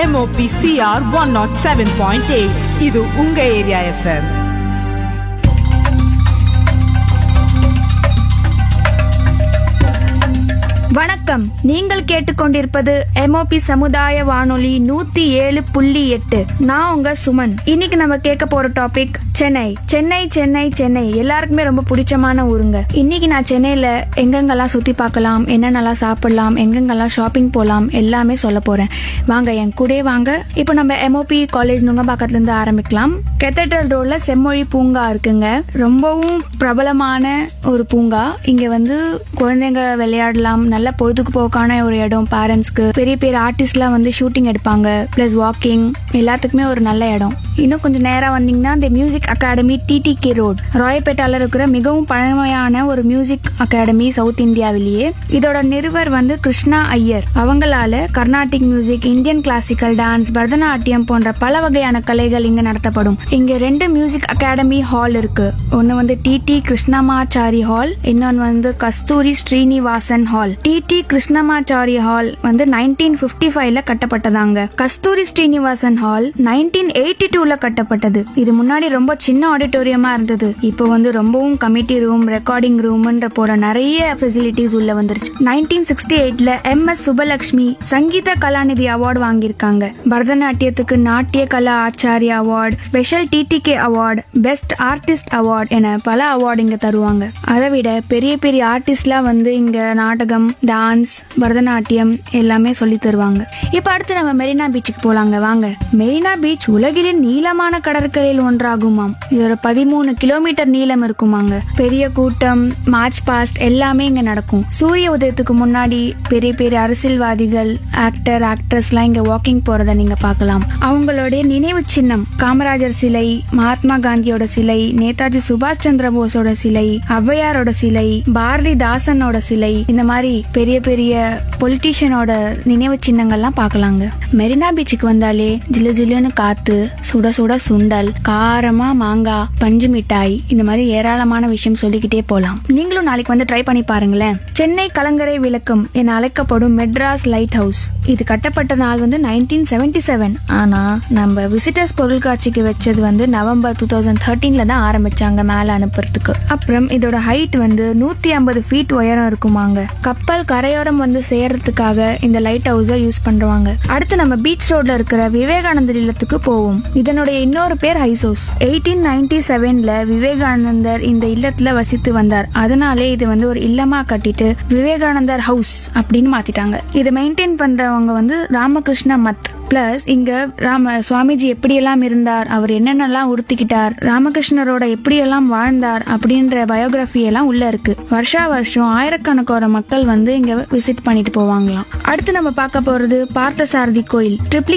MOP CR 107.8 இது உங்க area FM வணக்கம் நீங்கள் கேட்டுக்கொண்டிருப்பது எம்ஓபி சமுதாய வானொலி நூத்தி ஏழு புள்ளி எட்டு நான் உங்க சுமன் இன்னைக்கு நம்ம கேட்க போற டாபிக் சென்னை சென்னை சென்னை சென்னை எல்லாருக்குமே ரொம்ப பிடிச்சமான ஊருங்க இன்னைக்கு நான் சென்னையில எங்கெங்கெல்லாம் சுத்தி பார்க்கலாம் என்னென்னலாம் சாப்பிடலாம் எங்கெங்கெல்லாம் ஷாப்பிங் போலாம் எல்லாமே சொல்ல போறேன் வாங்க என் கூடயே வாங்க இப்போ நம்ம எம்ஓபி காலேஜ் நுங்கம்பாக்கத்துல இருந்து ஆரம்பிக்கலாம் கெத்தட்ரல் ரோட்ல செம்மொழி பூங்கா இருக்குங்க ரொம்பவும் பிரபலமான ஒரு பூங்கா இங்க வந்து குழந்தைங்க விளையாடலாம் நல்ல பொழுதுபோக்கான ஒரு இடம் பேரண்ட்ஸ்க்கு பெரிய பெரிய ஆர்டிஸ்ட்லாம் வந்து ஷூட்டிங் எடுப்பாங்க பிளஸ் வாக்கிங் எல்லாத்துக்குமே ஒரு நல்ல இடம் இன்னும் கொஞ்சம் நேரம் வந்தீங்கன்னா இந்த மியூசிக் அகாடமி டிடிகே ரோட் ராயப்பேட்டால இருக்கிற மிகவும் பழமையான ஒரு மியூசிக் அகாடமி சவுத் இந்தியாவிலேயே இதோட நிறுவர் வந்து கிருஷ்ணா ஐயர் அவங்களால Carnatic music Indian classical dance Bharatanatyam போன்ற பல வகையான கலைகள் இங்க நடத்தப்படும் இங்க ரெண்டு மியூசிக் அகாடமி ஹால் இருக்கு ஒன்னு வந்து டிடி கிருஷ்ணமாச்சாரி ஹால் இன்னொன்னு வந்து Kasturi Srinivasan hall TT Krishnamachari hall வந்து நைன்டீன் பிப்டி ஃபைவ்ல கட்டப்பட்டதாங்க Kasturi Srinivasan hall nineteen eighty டூல கட்டப்பட்டது இது முன்னாடி ரொம்ப சின்ன ஆடிட்டோரியமா இருந்தது இப்போ வந்து ரொம்பவும் கமிட்டி ரூம் ரெக்கார்டிங் ரூம்ன்ற போற நிறைய ஃபெசிலிட்டிஸ் உள்ள வந்துருச்சு நைன்டீன் சிக்ஸ்டி எயிட்ல M S Subbulakshmi Sangeetha Kalanidhi award வாங்கியிருக்காங்க பரதநாட்டியத்துக்கு Natya Kala Acharya award special TTK award best artist award என பல அவார்டு இங்க தருவாங்க அதை விட பெரிய பெரிய ஆர்டிஸ்ட்லாம் வந்து இங்க நாடகம் டான்ஸ் பரதநாட்டியம் எல்லாமே சொல்லி தருவாங்க இப்ப அடுத்து நம்ம மெரினா பீச்சுக்கு போலாங்க வாங்க மெரினா பீச் உலகிலின் நீளமான கடற்கரையில் ஒன்றாகுமாம் இது ஒரு பதிமூணு கிலோமீட்டர் நீளம் இருக்குமாங்க பெரிய கூட்டம் மார்ச் பாஸ்ட் எல்லாமே இங்க நடக்கும் சூரிய உதயத்துக்கு முன்னாடி பெரிய பெரிய அரசியல்வாதிகள் ஆக்டர் ஆக்ட்ரஸ்லாம் இங்க வாக்கிங் போறத நீங்க பார்க்கலாம் அவங்களுடைய நினைவு சின்னம் காமராஜர் சிலை மகாத்மா காந்தியோட சிலை நேதாஜி சுபாஷ் சந்திர போஸோட சிலை ஔவையாரோட சிலை பாரதிதாசனோட சிலை இந்த மாதிரி பெரிய பெரிய பொலிட்டீஷியனோட நினைவு சின்னங்கள்லாம் பார்க்கலாங்க மெரினா பீச்சுக்கு வந்தாலே ஜிலு ஜிலுன்னு காத்து சுட சுட சுண்டல் காரமா மாங்காய் பஞ்சு மிட்டாய் இந்த மாதிரி ஏராளமான விஷயம் சொல்லிக்கிட்டே போலாம் நீங்களும் நாளைக்கு வந்து ட்ரை பண்ணி பாருங்களேன் சென்னை கலங்கரை விளக்கம் என அழைக்கப்படும் மெட்ராஸ் லைட் ஹவுஸ் இது கட்டப்பட்ட நாள் வந்து நைன்டீன் செவன்டி செவன் ஆனா நம்ம விசிட்டர்ஸ் பொருட்காட்சிக்கு வச்சது வந்து நவம்பர் டூ தௌசண்ட் தேர்ட்டீன்ல தான் ஆரம்பிச்சாங்க மேல அனுப்புறதுக்கு அப்புறம் இதோட ஹைட் வந்து நூத்தி ஐம்பது ஃபீட் உயரம் இருக்குமாங்க கப்பல் கரையோரம் வந்து சேர்றதுக்காக இந்த லைட் ஹவுஸை யூஸ் பண்றாங்க அடுத்து நம்ம பீச் ரோட்ல இருக்கிற விவேகானந்தர் இல்லத்துக்கு போவோம் இதனுடைய இன்னொரு பேர் ஹைஸ் ஹவுஸ் எயிட்டீன் நைன்டி செவன்ல விவேகானந்தர் இந்த இல்லத்துல வசித்து வந்தார் அதனாலே இது வந்து ஒரு இல்லமா கட்டிட்டு விவேகானந்தர் ஹவுஸ் அப்படின்னு மாத்திட்டாங்க இதை மெயின்டைன் பண்றவங்க வந்து ராமகிருஷ்ண மத் பிளஸ் இங்க ராம சுவாமிஜி எப்படியெல்லாம் இருந்தார் அவர் என்னென்னலாம் உடுத்திக்கிட்டார் ராமகிருஷ்ணரோட எப்படியெல்லாம் வாழ்ந்தார் அப்படின்ற பயோகிராஃபி எல்லாம் உள்ள இருக்கு வருஷா வருஷம் ஆயிரக்கணக்கான மக்கள் வந்து இங்க விசிட் பண்ணிட்டு போவாங்களாம் அடுத்து நம்ம பார்க்க போறது பார்த்தசாரதி கோயில் ட்ரிப்ளி